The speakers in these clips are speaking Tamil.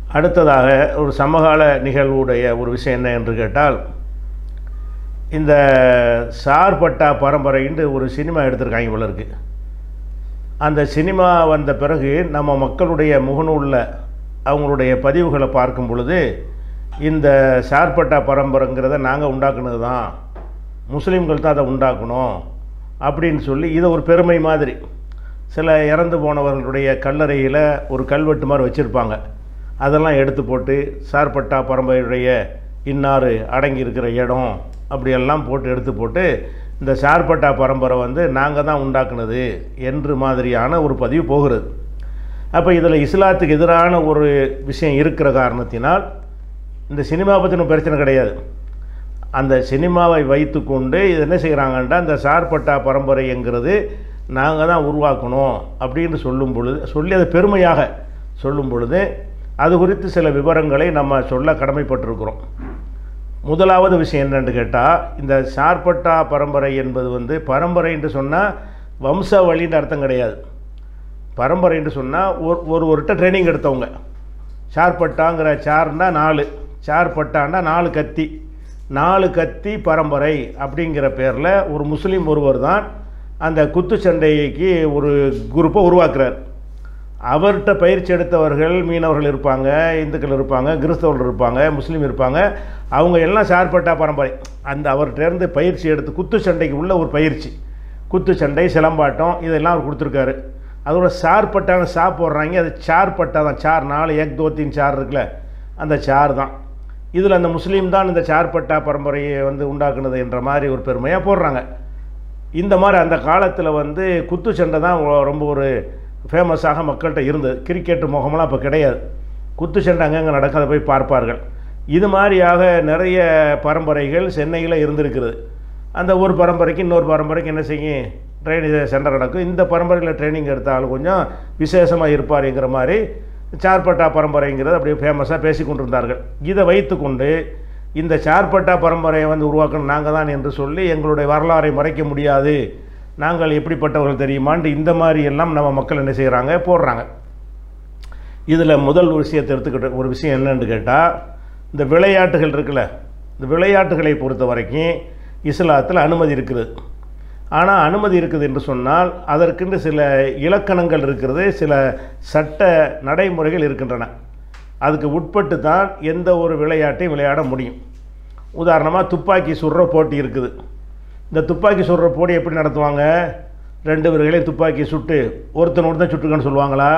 அடுத்ததாக ஒரு சமகால நிகழ்வுடைய ஒரு விஷயம் என்ன என்று கேட்டால் இந்த சார்பட்டா பரம்பரைன்னு ஒரு சினிமா எடுத்திருக்காங்க போல இருக்கு அந்த சினிமா வந்த பிறகு நம்ம மக்களுடைய முகநூலில் அவங்களுடைய பதிவுகளை பார்க்கும் பொழுது இந்த சார்பட்டா பரம்பரைங்கிறத நாங்கள் உண்டாக்குனது தான் முஸ்லீம்கள் தான் அதை உண்டாக்கணும் அப்படின்னு சொல்லி இதை ஒரு பெருமை மாதிரி சில இறந்து போனவர்களுடைய கல்லறையில் ஒரு கல்வெட்டு மாதிரி வச்சுருப்பாங்க அதெல்லாம் எடுத்து போட்டு சார்பட்டா பரம்பரையுடைய இன்னார் அடங்கி இருக்கிற இடம் அப்படியெல்லாம் போட்டு எடுத்து போட்டு இந்த சார்பட்டா பரம்பரை வந்து நாங்கள் தான் உண்டாக்குனது என்று மாதிரியான ஒரு பதிவு போகிறது அப்போ இதில் இஸ்லாத்துக்கு எதிரான ஒரு விஷயம் இருக்கிற காரணத்தினால் இந்த சினிமா பற்றின பிரச்சனை கிடையாது அந்த சினிமாவை வைத்துக்கொண்டு இது என்ன செய்கிறாங்கன்னா இந்த சார்பட்டா பரம்பரைங்கிறது நாங்கள் தான் உருவாக்கணும் அப்படின்னு சொல்லும் பொழுது சொல்லி அதை பெருமையாக சொல்லும் பொழுது அது குறித்து சில விவரங்களை நம்ம சொல்ல கடமைப்பட்டிருக்கிறோம் முதலாவது விஷயம் என்னன்னு கேட்டால் இந்த சார்பட்டா பரம்பரை என்பது வந்து பரம்பரை என்று சொன்னால் வம்சாவளின்னு அர்த்தம் கிடையாது பரம்பரை என்று சொன்னால் ஒரு ஒரு ஒருட்ட ட்ரைனிங் எடுத்தவங்க சார்பட்டாங்கிற சார்னா நாலு சார்பட்டான்னா நாலு கத்தி நாலு கத்தி பரம்பரை அப்படிங்கிற பேரில் ஒரு முஸ்லீம் ஒருவர் தான் அந்த குத்துச்சண்டைக்கு ஒரு குரூப்பை உருவாக்குறார் அவர்கிட்ட பயிற்சி எடுத்தவர்கள் மீனவர்கள் இருப்பாங்க இந்துக்கள் இருப்பாங்க கிறிஸ்தவர்கள் இருப்பாங்க முஸ்லீம் இருப்பாங்க அவங்க எல்லாம் சார்பட்டா பரம்பரை அந்த அவர்கிட்டேருந்து பயிற்சி எடுத்து குத்துச்சண்டைக்கு உள்ள ஒரு பயிற்சி குத்துச்சண்டை சிலம்பாட்டம் இதெல்லாம் அவர் கொடுத்துருக்காரு அதோட சார்பட்டான சா போடுறாங்க அது சார்பட்டா தான் சார் நாலு ஏக் தோத்தின் சார் இருக்குல்ல அந்த சார் தான் இதில் அந்த முஸ்லீம் தான் இந்த சார்பட்டா பரம்பரையை வந்து உண்டாக்குனது என்ற மாதிரி ஒரு பெருமையாக போடுறாங்க இந்த மாதிரி அந்த காலத்தில் வந்து குத்துச்சண்டை தான் ரொம்ப ஒரு ஃபேமஸாக மக்கள்கிட்ட இருந்தது கிரிக்கெட் முகமெல்லாம் இப்போ கிடையாது குத்துச்சண்டை அங்கங்கே நடக்க அதை போய் பார்ப்பார்கள் இது மாதிரியாக நிறைய பரம்பரைகள் சென்னையில் இருந்திருக்கிறது அந்த ஒரு பரம்பரைக்கு இன்னொரு பரம்பரைக்கு என்ன செய்யும் ட்ரைனிங் சென்டர் நடக்கும் இந்த பரம்பரையில் ட்ரைனிங் எடுத்தாலும் கொஞ்சம் விசேஷமாக இருப்பாருங்கிற மாதிரி சார்பட்டா பரம்பரைங்கிறது அப்படியே ஃபேமஸாக பேசி கொண்டிருந்தார்கள் இதை வைத்துக்கொண்டு இந்த சார்பட்டா பரம்பரையை வந்து உருவாக்கணும் நாங்கள் தான் என்று சொல்லி எங்களுடைய வரலாறை மறைக்க முடியாது நாங்கள் எப்படிப்பட்டவர்கள் தெரியுமான்ட்டு இந்த மாதிரி எல்லாம் நம்ம மக்கள் என்ன செய்கிறாங்க போடுறாங்க இதில் முதல் விஷயத்தை எடுத்துக்கிட்ட ஒரு விஷயம் என்னன்னு கேட்டால் இந்த விளையாட்டுகள் இருக்குல்ல இந்த விளையாட்டுகளை பொறுத்த வரைக்கும் இஸ்லாத்தில் அனுமதி இருக்குது ஆனால் அனுமதி இருக்குது என்று சொன்னால் அதற்கென்று சில இலக்கணங்கள் இருக்கிறது சில சட்ட நடைமுறைகள் இருக்கின்றன அதுக்கு உட்பட்டு தான் எந்த ஒரு விளையாட்டையும் விளையாட முடியும் உதாரணமாக துப்பாக்கி சுடுற போட்டி இருக்குது இந்த துப்பாக்கி சுடுற போட்டி எப்படி நடத்துவாங்க ரெண்டு பேர்களையும் துப்பாக்கி சுட்டு ஒருத்தன் ஒருத்தன் சுட்டுக்கன்னு சொல்லுவாங்களா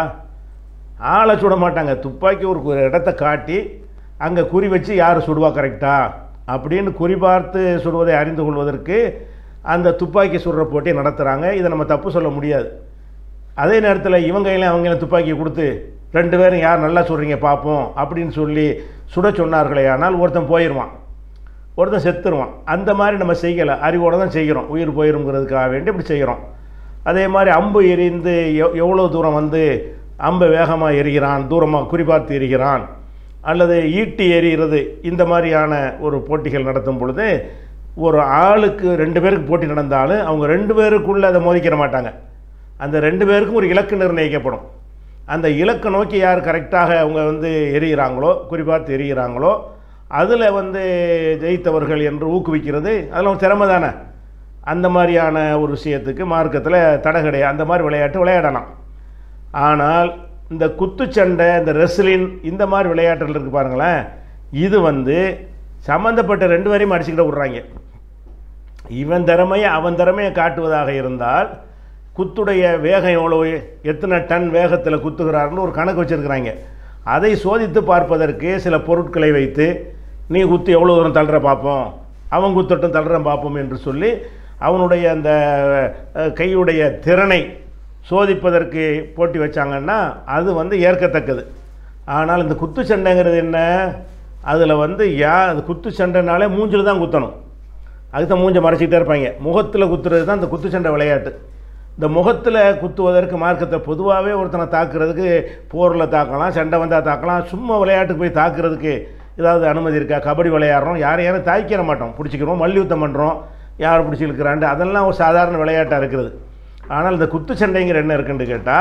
ஆளை சுட மாட்டாங்க துப்பாக்கி ஒரு ஒரு இடத்த காட்டி அங்கே குறி வச்சு யார் சுடுவா கரெக்டா அப்படின்னு குறி பார்த்து சுடுவதை அறிந்து கொள்வதற்கு அந்த துப்பாக்கி சுடுற போட்டியை நடத்துகிறாங்க இதை நம்ம தப்பு சொல்ல முடியாது அதே நேரத்தில் இவங்கையில அவங்க துப்பாக்கியை கொடுத்து ரெண்டு பேரும் யார் நல்லா சுடுறீங்க பார்ப்போம் அப்படின்னு சொல்லி சுட சொன்னார்களே ஆனால் ஒருத்தன் போயிடுவான் ஒருத்தன் செத்துருவான் அந்த மாதிரி நம்ம செய்யலை அறிவோடு தான் செய்கிறோம் உயிர் போயிருங்கிறதுக்காக வேண்டி இப்படி செய்கிறோம் அதே மாதிரி அம்பு எரிந்து எவ் எவ்வளோ தூரம் வந்து அம்பை வேகமாக எரிகிறான் தூரமாக குறிபார்த்து எரிகிறான் அல்லது ஈட்டி எறிகிறது இந்த மாதிரியான ஒரு போட்டிகள் நடத்தும் பொழுது ஒரு ஆளுக்கு ரெண்டு பேருக்கு போட்டி நடந்தாலும் அவங்க ரெண்டு பேருக்குள்ளே அதை மோதிக்கிற மாட்டாங்க அந்த ரெண்டு பேருக்கும் ஒரு இலக்கு நிர்ணயிக்கப்படும் அந்த இலக்கை நோக்கி யார் கரெக்டாக அவங்க வந்து எரிகிறாங்களோ குறிப்பார்த்து எரிகிறாங்களோ அதில் வந்து ஜெயித்தவர்கள் என்று ஊக்குவிக்கிறது அதில் ஒரு திறமை தானே அந்த மாதிரியான ஒரு விஷயத்துக்கு மார்க்கத்தில் தடை கிடையாது அந்த மாதிரி விளையாட்டு விளையாடலாம் ஆனால் இந்த குத்துச்சண்டை இந்த ரெஸ்லின் இந்த மாதிரி விளையாட்டுகள் இருக்குது பாருங்களேன் இது வந்து சம்மந்தப்பட்ட ரெண்டு பேரையும் அடிச்சுக்கிட்ட விட்றாங்க இவன் திறமையை அவன் திறமையை காட்டுவதாக இருந்தால் குத்துடைய வேகம் எவ்வளோ எத்தனை டன் வேகத்தில் குத்துகிறார்னு ஒரு கணக்கு வச்சுருக்கிறாங்க அதை சோதித்து பார்ப்பதற்கு சில பொருட்களை வைத்து நீ குத்து எவ்வளோ தூரம் தள்ளுற பார்ப்போம் அவன் குத்தட்டும் தள்ளுறன் பார்ப்போம் என்று சொல்லி அவனுடைய அந்த அஹ், கையுடைய திறனை சோதிப்பதற்கு போட்டி வச்சாங்கன்னா அது வந்து ஏற்கத்தக்கது ஆனால் இந்த குத்து சண்டைங்கிறது என்ன அதில் வந்து யா அது குத்து சண்டைனாலே மூஞ்சில் தான் குத்தணும் அதுக்கு தான் மூஞ்சை மறைச்சிக்கிட்டே இருப்பாங்க முகத்தில் குத்துறது தான் இந்த குத்துச்சண்டை விளையாட்டு இந்த முகத்தில் குத்துவதற்கு மார்க்கத்தை பொதுவாகவே ஒருத்தனை தாக்குறதுக்கு போரில் தாக்கலாம் சண்டை வந்தால் தாக்கலாம் சும்மா விளையாட்டுக்கு போய் தாக்குறதுக்கு ஏதாவது அனுமதி இருக்கா கபடி விளையாடுறோம் யாரும் யாரும் தாய்க்கிற மாட்டோம் பிடிச்சிக்கிறோம் மல்யுத்தம் பண்ணுறோம் யார் பிடிச்சி இழுக்கிறாண்டு அதெல்லாம் ஒரு சாதாரண விளையாட்டாக இருக்கிறது ஆனால் இந்த குத்துச்சண்டைங்கிற என்ன இருக்குன்னு கேட்டால்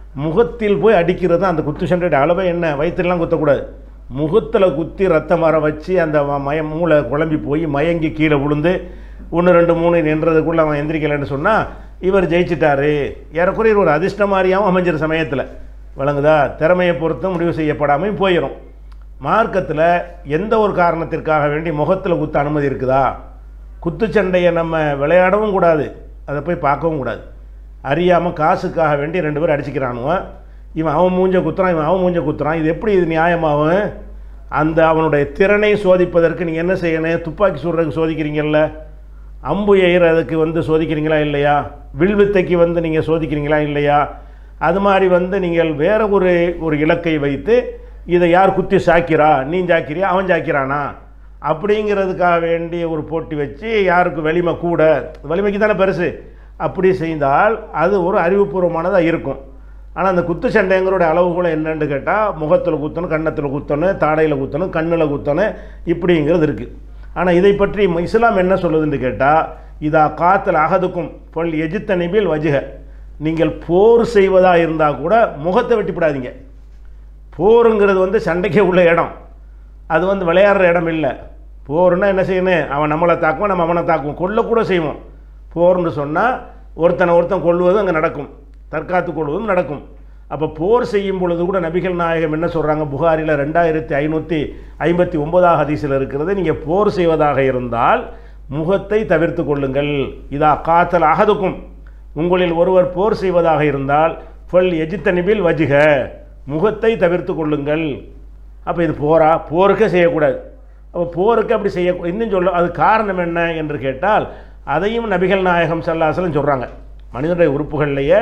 முகத்தில் போய் அடிக்கிறது தான் அந்த குத்து சண்டையோட அளவே என்ன வயிற்றுலாம் குத்தக்கூடாது முகத்தில் குத்தி ரத்தம் வர வச்சு அந்த ம- மய மூளை குழம்பி போய் மயங்கி கீழே விழுந்து ஒன்று ரெண்டு மூணு நின்றதுக்குள்ளே அவன் எந்திரிக்கலைன்னு சொன்னால் இவர் ஜெயிச்சிட்டாரு ஏறக்குறைய ஒரு அதிர்ஷ்ட மாதிரியாகவும் அமைஞ்சிரு சமயத்தில் விளங்குதா திறமையை பொறுத்தும் முடிவு செய்யப்படாமையும் போயிடும் மார்க்கத்தில் எந்த ஒரு காரணத்திற்காக வேண்டி முகத்தில் குத்த அனுமதி இருக்குதா குத்துச்சண்டையை நம்ம விளையாடவும் கூடாது அதை போய் பார்க்கவும் கூடாது அறியாமல் காசுக்காக வேண்டி ரெண்டு பேரும் அடிச்சுக்கிறானுவன் இவன் அவன் மூஞ்ச குத்துறான் இவன் அவன் மூஞ்ச குத்துறான் இது எப்படி இது நியாயமாகும் அந்த அவனுடைய திறனை சோதிப்பதற்கு நீங்கள் என்ன செய்யணும் துப்பாக்கி சுடுறதுக்கு சோதிக்கிறீங்கல்ல அம்பு எய்கிறதுக்கு வந்து சோதிக்கிறீங்களா இல்லையா வில்வித்தைக்கு வந்து நீங்கள் சோதிக்கிறீங்களா இல்லையா அது மாதிரி வந்து நீங்கள் வேற ஒரு ஒரு இலக்கை வைத்து இதை யார் குத்தி சாக்கிறா நீ ஜாக்கிறியா அவன் ஜாக்கிறானா அப்படிங்கிறதுக்காக வேண்டிய ஒரு போட்டி வச்சு யாருக்கு வலிமை கூட வலிமைக்கு தானே பெருசு அப்படி செய்தால் அது ஒரு அறிவுபூர்வமானதாக இருக்கும் ஆனால் அந்த குத்து சண்டைங்கிறோட அளவுகோல் என்னன்னு கேட்டால் முகத்தில் குத்தணும் கன்னத்தில் குத்தணும் தாடையில் குத்தணும் கண்ணில் குத்தணும் இப்படிங்கிறது இருக்குது ஆனால் இதை பற்றி இஸ்லாம் என்ன சொல்லுதுன்னு கேட்டால் இதா காத்தல் அகதுக்கும் பொல் எஜித்த நிபில் வஜுக நீங்கள் போர் செய்வதாக இருந்தால் கூட முகத்தை வெட்டிவிடாதீங்க போருங்கிறது வந்து சண்டைக்கே உள்ள இடம் அது வந்து விளையாடுற இடம் இல்லை போர்னா என்ன செய்யணும் அவன் நம்மளை தாக்குவோம் நம்ம அவனை தாக்குவோம் கொல்லக்கூட செய்வோம் போர்னு சொன்னால் ஒருத்தனை ஒருத்தன் கொள்வதும் அங்கே நடக்கும் தற்காத்து கொள்வதும் நடக்கும் அப்போ போர் செய்யும் பொழுது கூட நபிகள் நாயகம் என்ன சொல்கிறாங்க புகாரில் ரெண்டாயிரத்தி ஐநூற்றி ஐம்பத்தி ஒன்பதாக ஹதீஸில் இருக்கிறது நீங்கள் போர் செய்வதாக இருந்தால் முகத்தை தவிர்த்து கொள்ளுங்கள் இதா காத்தல் அகதுக்கும் உங்களில் ஒருவர் போர் செய்வதாக இருந்தால் ஃபல் எஜித்தனிபில் வஜுக முகத்தை தவிர்த்து கொள்ளுங்கள் அப்போ இது போரா போருக்கே செய்யக்கூடாது அப்போ போருக்கு அப்படி செய்ய இன்னும் சொல்ல அது காரணம் என்ன என்று கேட்டால் அதையும் நபிகள் நாயகம் சல்லாசலம் சொல்கிறாங்க மனிதனுடைய உறுப்புகள்லேயே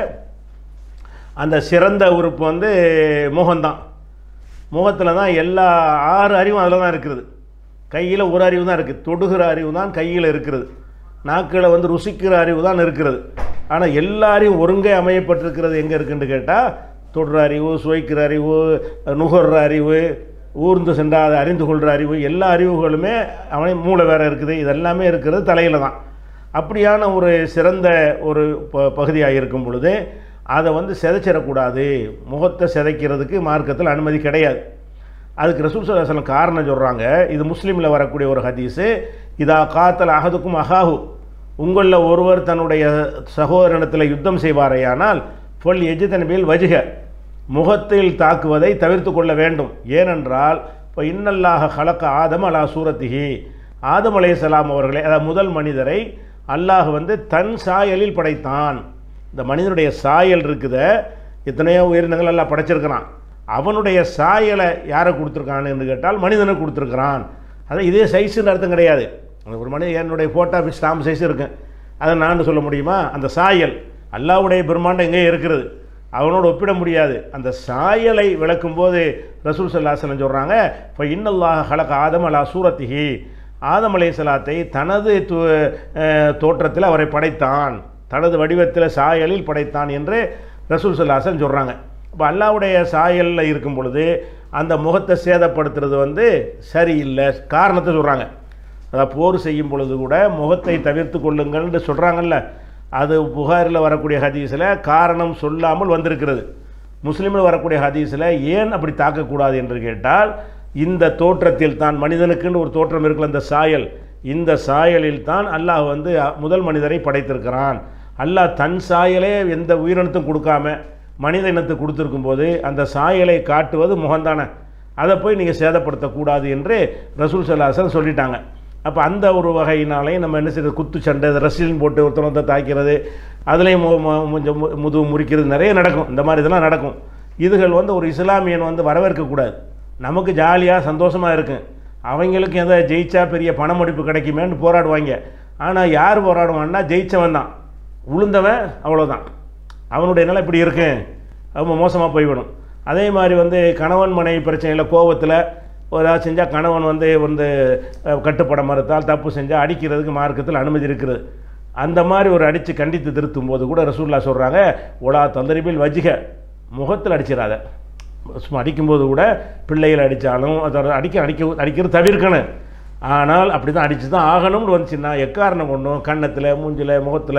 அந்த சிறந்த உறுப்பு வந்து முகம்தான் முகத்தில் தான் எல்லா ஆறு அறிவும் அதில் தான் இருக்கிறது கையில் ஒரு அறிவு தான் இருக்குது தொடுகிற அறிவு தான் கையில் இருக்கிறது நாக்கில் வந்து ருசிக்கிற அறிவு தான் இருக்கிறது ஆனால் எல்லா அறிவும் ஒருங்கே அமையப்பட்டிருக்கிறது எங்கே இருக்குன்னு கேட்டால் தொடுற அறிவு சுவைக்கிற அறிவு நுகர்ற அறிவு ஊர்ந்து சென்றா அதை அறிந்து கொள்கிற அறிவு எல்லா அறிவுகளுமே அவனை மூளை வேறு இருக்குது இதெல்லாமே இருக்கிறது தலையில் தான் அப்படியான ஒரு சிறந்த ஒரு ப பகுதியாக இருக்கும் பொழுது அதை வந்து சிதைச்சிடக்கூடாது முகத்தை சிதைக்கிறதுக்கு மார்க்கத்தில் அனுமதி கிடையாது அதுக்கு ரசூல் சலாசலம் காரணம் சொல்கிறாங்க இது முஸ்லீமில் வரக்கூடிய ஒரு ஹதீஸு இதா காத்தல் அகதுக்கும் அகாஹு உங்களில் ஒருவர் தன்னுடைய சகோதரனிடத்தில் யுத்தம் செய்வாரேயானால் பொல் எஜிதனபில் வஜுக முகத்தில் தாக்குவதை தவிர்த்து கொள்ள வேண்டும் ஏனென்றால் இப்போ இன்னல்லாக கலக்க ஆதம் அலா சூரத்திகி ஆதம் அலையலாம் அவர்களை அதாவது முதல் மனிதரை அல்லாஹ் வந்து தன் சாயலில் படைத்தான் இந்த மனிதனுடைய சாயல் இருக்குத எத்தனையோ உயிரினங்கள் எல்லாம் படைச்சிருக்கிறான் அவனுடைய சாயலை யாரை கொடுத்துருக்கான்னு கேட்டால் மனிதனுக்கு கொடுத்துருக்கிறான் அது இதே சைஸுன்னு அர்த்தம் கிடையாது அந்த ஒரு மனிதன் என்னுடைய ஃபோட்டோ ஸ்டாம்ப் சைஸ் இருக்கு அதை நான் சொல்ல முடியுமா அந்த சாயல் அல்லாவுடைய பிரம்மாண்டம் எங்கேயும் இருக்கிறது அவனோடு ஒப்பிட முடியாது அந்த சாயலை விளக்கும்போது ரசூல் சல்லாசலம் சொல்கிறாங்க இப்போ இன்னல்லாஹ் ஹலக ஆதம் அலா சூரத்திகி ஆதம் அலைசலாத்தை தனது து- அஹ், தோற்றத்தில் அவரை படைத்தான் தனது வடிவத்தில் சாயலில் படைத்தான் என்று ரசூல் சல்லாசன் சொல்கிறாங்க இப்போ அல்லாவுடைய சாயலில் இருக்கும் பொழுது அந்த முகத்தை சேதப்படுத்துறது வந்து சரியில்லை காரணத்தை சொல்கிறாங்க அதாவது போர் செய்யும் பொழுது கூட முகத்தை தவிர்த்து கொள்ளுங்கள்னு சொல்கிறாங்கல்ல அது புகாரில் வரக்கூடிய ஹதீஸில் காரணம் சொல்லாமல் வந்திருக்கிறது முஸ்லீமில் வரக்கூடிய ஹதீஸில் ஏன் அப்படி தாக்கக்கூடாது என்று கேட்டால் இந்த தோற்றத்தில் தான் மனிதனுக்குன்னு ஒரு தோற்றம் இருக்குல்ல இந்த சாயல் இந்த சாயலில் தான் அல்லாஹ் வந்து அ, முதல் மனிதரை படைத்திருக்கிறான் அல்லாஹ் தன் சாயலே எந்த உயிரினத்தும் கொடுக்காம மனித இனத்துக்கு கொடுத்துருக்கும் போது அந்த சாயலை காட்டுவது முகம்தானே அதை போய் நீங்கள் சேதப்படுத்தக்கூடாது என்று ரசூல் சல்லாசன் சொல்லிட்டாங்க அப்போ அந்த ஒரு வகையினாலே நம்ம என்ன செய்யறது குத்து சண்டை ரசிலின் போட்டு ஒருத்தர் வந்து தாக்கிறது அதுலேயும் மு- மு- கொஞ்சம் மு- முதுகு முறிக்கிறது நிறைய நடக்கும் இந்த மாதிரி இதெல்லாம் நடக்கும் இதுகள் வந்து ஒரு இஸ்லாமியன் வந்து வரவேற்கக்கூடாது நமக்கு ஜாலியாக சந்தோஷமாக இருக்கும் அவங்களுக்கு எதை ஜெயிச்சா பெரிய பணமடிப்பு கிடைக்குமேன்னு போராடுவாங்க ஆனால் யார் போராடுவான்னா ஜெயிச்சவன் தான் உளுந்தவன் அவ்வளோதான் அவனுடைய நிலை இப்படி இருக்கு ரொம்ப மோசமாக போய்விடும் அதே மாதிரி வந்து கணவன் மனைவி பிரச்சனையில் கோபத்தில் ஏதாவது செஞ்சால் கணவன் வந்து வந்து அஹ், கட்டுப்பட மறுத்தால் தப்பு செஞ்சால் அடிக்கிறதுக்கு மார்க்கத்தில் அனுமதி இருக்குது அந்த மாதிரி ஒரு அடித்து கண்டித்து திருத்தும் போது கூட ரசூல்லா சொல்கிறாங்க ஒலா தந்தரிபில் வஜிக முகத்தில் அடிச்சிடாத சும்மா அடிக்கும்போது கூட பிள்ளைகள் அடித்தாலும் அதை அடிக்க அடிக்க அடிக்கிறது தவிர்க்கணும் ஆனால் அப்படி தான் அடித்து தான் ஆகணும்னு வந்துச்சுன்னா எக்காரணம் கொண்டும் கன்னத்தில் மூஞ்சில் முகத்தில்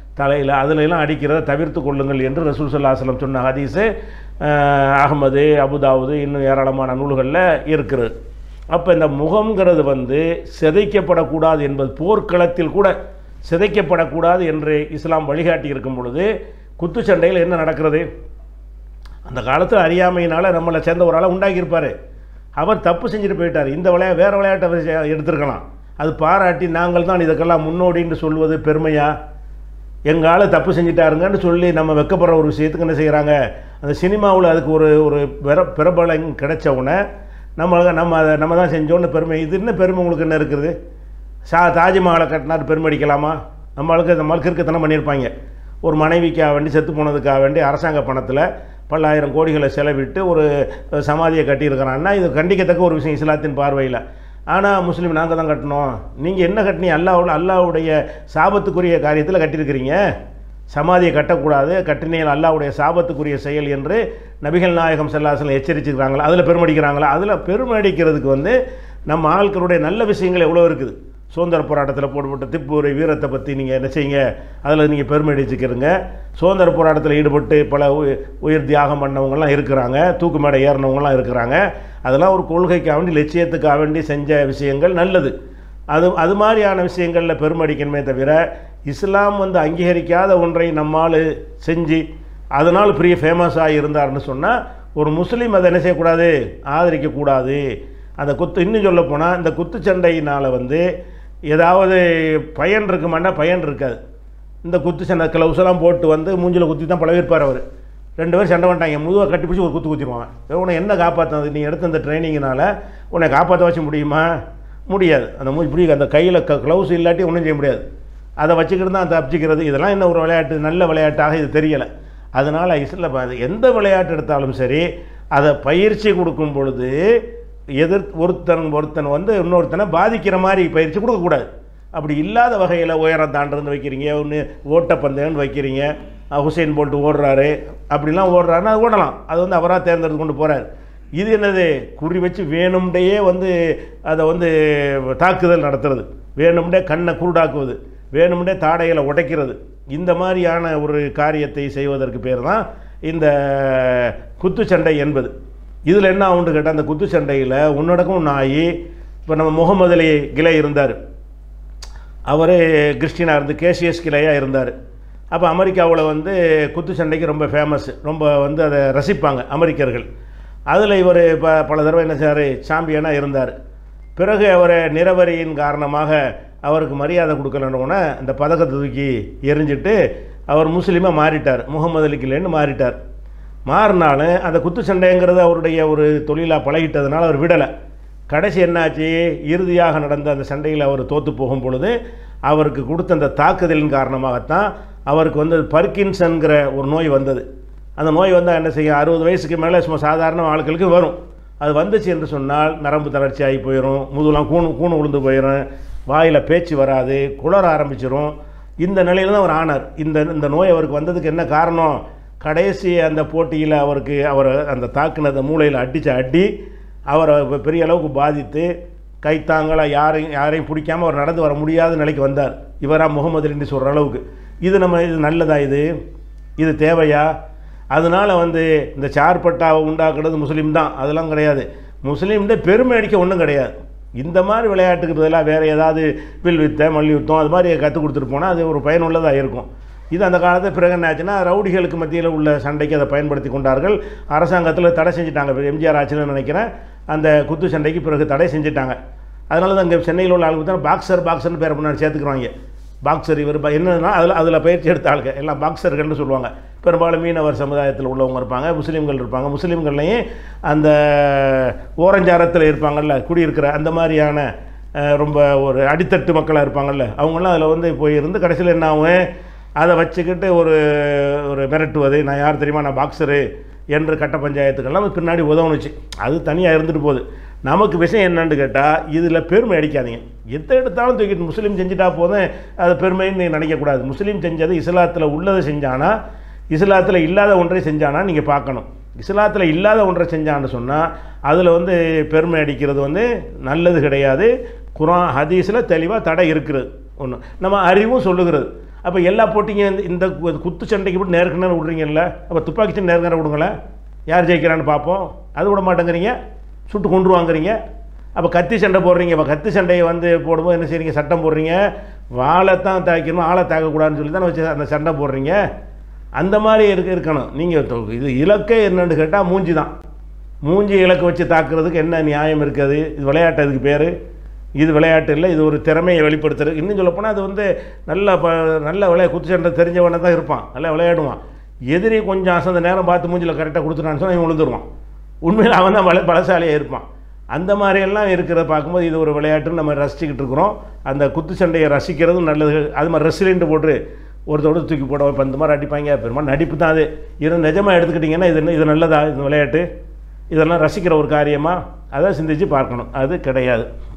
தலையில் அதுல எல்லாம் அடிக்கிறத தவிர்த்து கொள்ளுங்கள் என்று ரசூல் சல்லாஹலம் சொன்ன ஹதீஸு அஹ், அகமது அபுதாவுது இன்னும் ஏராளமான நூல்களில் இருக்கிறது அப்போ இந்த முகம்ங்கிறது வந்து சிதைக்கப்படக்கூடாது என்பது போர்க்களத்தில் கூட சிதைக்கப்படக்கூடாது என்று இஸ்லாம் வழிகாட்டி இருக்கும் பொழுது குத்துச்சண்டையில் என்ன நடக்கிறது அந்த காலத்தில் அறியாமையினால் நம்மளை சேர்ந்த ஒரு ஆளை உண்டாக்கியிருப்பார் அவர் தப்பு செஞ்சுட்டு போயிட்டார் இந்த விளையா வேறு விளையாட்டை அவர் செ- எடுத்திருக்கலாம் அது பாராட்டி நாங்கள் தான் இதுக்கெல்லாம் முன்னோடின்னு சொல்வது பெருமையா எங்கள் ஆளு தப்பு செஞ்சிட்டாருங்கன்னு சொல்லி நம்ம வெக்கப்படுற ஒரு விஷயத்துக்கு என்ன செய்கிறாங்க அந்த சினிமாவில் அதுக்கு ஒரு ஒரு பிற பிரபலம் கிடைச்ச உடனே நம்ம நம்ம அதை நம்ம தான் செஞ்சோன்னு பெருமை இது என்ன பெருமை உங்களுக்கு என்ன இருக்குது சா தாஜ்மஹாலை கட்டினார் பெருமை அடிக்கலாமா நம்மளுக்கு நம்மளுக்கு இருக்கத்தனம் பண்ணியிருப்பாங்க ஒரு மனைவிக்காக வேண்டி செத்து போனதுக்காக வேண்டி அரசாங்க பணத்தில் பல்லாயிரம் கோடிகளை செலவிட்டு ஒரு சமாதியை கட்டியிருக்கிறான்னா இது கண்டிக்கத்தக்க ஒரு விஷயம் இஸ்லாத்தின் பார்வையில் ஆனால் முஸ்லீம் நாங்கள் தான் கட்டினோம் நீங்கள் என்ன கட்டினீங்க அல்லாஹ்வுல அல்லாஹ்வுடைய சாபத்துக்குரிய காரியத்தில் கட்டியிருக்கிறீங்க சமாதியை கட்டக்கூடாது கட்டினீர்கள் அல்லாஹ்வுடைய சாபத்துக்குரிய செயல் என்று நபிகள் நாயகம் செல்லாசலம் எச்சரிச்சிருக்கிறாங்களா அதில் பெருமடிக்கிறாங்களா அதில் பெருமடிக்கிறதுக்கு வந்து நம்ம ஆட்களுடைய நல்ல விஷயங்கள் எவ்வளோ இருக்குது சுதந்திர போராட்டத்தில் போடப்பட்ட திப்புரை வீரத்தை பற்றி நீங்கள் என்ன செய்யுங்க அதில் நீங்கள் பெருமை அடிச்சுக்கிறங்க சுதந்திர போராட்டத்தில் ஈடுபட்டு பல உயி- உயிர் தியாகம் பண்ணவங்கலாம் இருக்கிறாங்க தூக்கு மேடை ஏறினவங்கலாம் இருக்கிறாங்க அதெல்லாம் ஒரு கொள்கைக்காக வேண்டி லட்சியத்துக்காக வேண்டி செஞ்ச விஷயங்கள் நல்லது அது அது மாதிரியான விஷயங்களில் பெருமடிக்கணுமே தவிர இஸ்லாம் வந்து அங்கீகரிக்காத ஒன்றை நம்மால் செஞ்சு அதனால் பெரிய ஃபேமஸாக இருந்தார்னு சொன்னால் ஒரு முஸ்லீம் அதை என்ன செய்யக்கூடாது ஆதரிக்கக்கூடாது அந்த குத்து இன்னும் சொல்ல போனால் இந்த குத்துச்சண்டையினால் வந்து ஏதாவது பயன் இருக்குமாண்டா பயன் இருக்காது இந்த குத்து சண்டை க்ளவுஸ் எல்லாம் போட்டு வந்து மூஞ்சில் குத்தி தான் பழகிருப்பார் அவர் ரெண்டு பேரும் சண்டை பண்ணிட்டாங்க முதுவை கட்டி பிடிச்சி ஒரு குத்து குத்திடுவான் உன்னை என்ன காப்பாற்றுனது நீ எடுத்த அந்த ட்ரைனிங்கினால உன்னை காப்பாற்ற வச்சு முடியுமா முடியாது அந்த மூஞ்சி இப்படி அந்த கையில் க க்ளவுஸ் இல்லாட்டி ஒன்றும் செய்ய முடியாது அதை வச்சுக்கிட்டு தான் தப்பிச்சிக்கிறது இதெல்லாம் என்ன ஒரு விளையாட்டு நல்ல விளையாட்டாக இது தெரியலை அதனால் இஸ்ல எந்த விளையாட்டு எடுத்தாலும் சரி அதை பயிற்சி கொடுக்கும் பொழுது எதிர் ஒருத்தன் ஒருத்தன் வந்து இன்னொருத்தனை பாதிக்கிற மாதிரி பயிற்சி கொடுக்கக்கூடாது அப்படி இல்லாத வகையில் உயரம் தாண்டுறது வைக்கிறீங்க ஒன்று ஓட்டப்பந்தயம்னு வைக்கிறீங்க அஹ் ஹுசைன் போல்ட்டு ஓடுறாரு அப்படிலாம் ஓடுறாருன்னா அது ஓடலாம் அது வந்து அவராக தேர்ந்தெடுத்து கொண்டு போகிறார் இது என்னது குறி வச்சு வேணும்டையே வந்து அதை வந்து தாக்குதல் நடத்துறது வேணும்டே கண்ணை குருடாக்குவது வேணும்டே தாடைகளை உடைக்கிறது இந்த மாதிரியான ஒரு காரியத்தை செய்வதற்கு பேர் தான் இந்த குத்துச்சண்டை என்பது இதில் என்ன ஆகுன்னு கேட்டால் அந்த குத்துச்சண்டையில் உன்னடக்கம் ஒன்று ஆகி இப்போ நம்ம முகமது அலி கிளை இருந்தார் அவர் கிறிஸ்டினாக இருந்து கேசியஸ் கிளையாக இருந்தார் அப்போ அமெரிக்காவில் வந்து குத்துச்சண்டைக்கு ரொம்ப ஃபேமஸ் ரொம்ப வந்து அதை ரசிப்பாங்க அமெரிக்கர்கள் அதில் இவர் ப பல தடவை என்ன செய்றாரு சாம்பியனாக இருந்தார் பிறகு அவர் நிறவரியின் காரணமாக அவருக்கு மரியாதை கொடுக்கலன்னொன்னே இந்த பதக்கத்தை தூக்கி எரிஞ்சிட்டு அவர் முஸ்லீமாக மாறிட்டார் முகமது அலிக்கிலேன்னு மாறிட்டார் மாறினாலும் அந்த குத்துச்சண்டைங்கிறது அவருடைய ஒரு தொழிலாக பழகிட்டதுனால அவர் விடலை கடைசி என்னாச்சு இறுதியாக நடந்த அந்த சண்டையில் அவர் தோற்று போகும் பொழுது அவருக்கு கொடுத்த அந்த தாக்குதலின் காரணமாகத்தான் அவருக்கு வந்து பர்கின்சன்கிற ஒரு நோய் வந்தது அந்த நோய் வந்தால் என்ன செய்யும் அறுபது வயசுக்கு மேலே சும்மா சாதாரண ஆட்களுக்கு வரும் அது வந்துச்சு என்று சொன்னால் நரம்பு தளர்ச்சி ஆகி போயிடும் முதுகுலாம் கூணு கூணு உளுந்து போயிடும் வாயில் பேச்சு வராது குளர ஆரம்பிச்சிரும் இந்த நிலையில் தான் அவர் ஆனார் இந்த இந்த நோய் அவருக்கு வந்ததுக்கு என்ன காரணம் கடைசி அந்த போட்டியில் அவருக்கு அவர் அந்த தாக்குனத மூளையில் அடித்த அடி அவரை பெ- பெரிய அளவுக்கு பாதித்து கைத்தாங்களா யாரையும் யாரையும் பிடிக்காம அவர் நடந்து வர முடியாத நிலைக்கு வந்தார் இவரா முகமது அலின்னு சொல்கிற அளவுக்கு இது நம்ம இது நல்லதா இது இது தேவையா அதனால் வந்து இந்த சார்பட்டாவை உண்டாக்குறது முஸ்லீம் தான் அதெல்லாம் கிடையாது முஸ்லீம்கிட்ட பெருமை அடிக்க ஒன்றும் கிடையாது இந்த மாதிரி விளையாட்டுக்கு பதிலாக வேறு ஏதாவது வில் வித்தை மல்யுத்தம் அது மாதிரி கற்றுக் கொடுத்துட்டு போனால் அது ஒரு பயனுள்ளதாக இருக்கும் இது அந்த காலத்தில் பிறகு என்ன ஆச்சுன்னா ரவுடிகளுக்கு மத்தியில் உள்ள சண்டைக்கு அதை பயன்படுத்தி கொண்டார்கள் அரசாங்கத்தில் தடை செஞ்சுட்டாங்க இப்ப எம்ஜிஆர் ஆட்சியில் நினைக்கிறேன் அந்த குத்து சண்டைக்கு பிறகு தடை செஞ்சுட்டாங்க அதனால தான் இங்கே சென்னையில் உள்ள ஆளுக்கு தான் பாக்ஸர் பாக்ஸர்னு பேர் முன்னாடி சேர்த்துக்கிறாங்க பாக்ஸர் இவர் ப- என்னன்னா அதில் அதில் பயிற்சி எடுத்த ஆளுங்க எல்லாம் பாக்ஸர்கள்னு சொல்லுவாங்க பெரும்பாலும் மீனவர் சமுதாயத்தில் உள்ளவங்க இருப்பாங்க முஸ்லீம்கள் இருப்பாங்க முஸ்லீம்கள்லையும் அந்த ஓரஞ்சாரத்தில் இருப்பாங்கல்ல குடியிருக்கிற அந்த மாதிரியான அஹ், ரொம்ப ஒரு அடித்தட்டு மக்களாக இருப்பாங்கல்ல அவங்களாம் அதில் வந்து போய் இருந்து கடைசியில் என்ன ஆகும் அதை வச்சுக்கிட்டு ஒரு ஒரு மிரட்டுவது நான் யார் தெரியுமா நான் பாக்ஸரு என்று கட்ட பஞ்சாயத்துக்கெல்லாம் அது பின்னாடி உதவுனுச்சு அது தனியாக இருந்துட்டு போகுது நமக்கு விஷயம் என்னன்னு கேட்டால் இதில் பெருமை அடிக்காதீங்க எதை எடுத்தாலும் தூக்கிட்டு முஸ்லீம் செஞ்சுட்டா போதும் அது பெருமைன்னு நினைக்கக்கூடாது முஸ்லீம் செஞ்சது இஸ்லாத்தில் உள்ளதை செஞ்சானா இஸ்லாத்தில் இல்லாத ஒன்றை செஞ்சானா நீங்கள் பார்க்கணும் இஸ்லாத்தில் இல்லாத ஒன்றை செஞ்சான்னு சொன்னால் அதில் வந்து பெருமை அடிக்கிறது வந்து நல்லது கிடையாது குரான் ஹதீஸில் தெளிவாக தடை இருக்கிறது ஒன்று நம்ம அறிவும் சொல்லுகிறது அப்போ எல்லா போட்டிங்க இந்த- இந்த கு- குத்து சண்டைக்கு போட்டு நேருக்கு நேரம் விட்றீங்கல்ல அப்போ துப்பாக்கி சண்டை நேருக்கு நேரம் விடுங்களேன் யார் ஜெயிக்கிறான்னு பார்ப்போம் அது விட மாட்டேங்கிறீங்க சுட்டு கொண்டு வாங்குறீங்க அப்போ கத்தி சண்டை போடுறீங்க இப்போ கத்தி சண்டையை வந்து போடும்போது என்ன செய்றீங்க சட்டம் போடுறீங்க வாழைத்தான் தாக்கணும் ஆளை தாக்கக்கூடாதுன்னு சொல்லி தானே வச்சு அந்த சண்டை போடுறீங்க அந்த மாதிரி இருக்க இருக்கணும் நீங்கள் இது இலக்கே என்னன்னு கேட்டால் மூஞ்சி தான் மூஞ்சி இலக்கு வச்சு தாக்குறதுக்கு என்ன நியாயம் இருக்குது இது விளையாட்டு அதுக்கு பேர் இது விளையாட்டு இல்லை இது ஒரு திறமையை வெளிப்படுத்துறது இன்னும் சொல்லப்போனால் அது வந்து நல்ல ப நல்ல விளையா குத்து சண்டை தெரிஞ்சவன தான் இருப்பான் நல்லா விளையாடுவான் எதிரி கொஞ்சம் அசந்த நேரம் பார்த்து மூஞ்சில் கரெக்டாக கொடுத்துட்டான்னு சொன்னால் இவன் விழுந்துருவான் உண்மையில் அவன் தான் பல பலசாலியாக இருப்பான் அந்த மாதிரியெல்லாம் இருக்கிறத பார்க்கும்போது இது ஒரு விளையாட்டுன்னு நம்ம ரசிச்சுக்கிட்டு இருக்கிறோம் அந்த குத்து சண்டையை ரசிக்கிறதும் நல்லது அது மாதிரி ரெஸ்லிண்ட் போட்டு ஒருத்தரோட தூக்கி போட இப்போ இந்த மாதிரி அடிப்பாங்க பெரும்பாலும் நடிப்பு தான் அது இது நிஜமாக எடுத்துக்கிட்டிங்கன்னா இது இது நல்லதா இது விளையாட்டு இதெல்லாம் ரசிக்கிற ஒரு காரியமாக அதை சிந்திச்சு பார்க்கணும் அது கிடையாது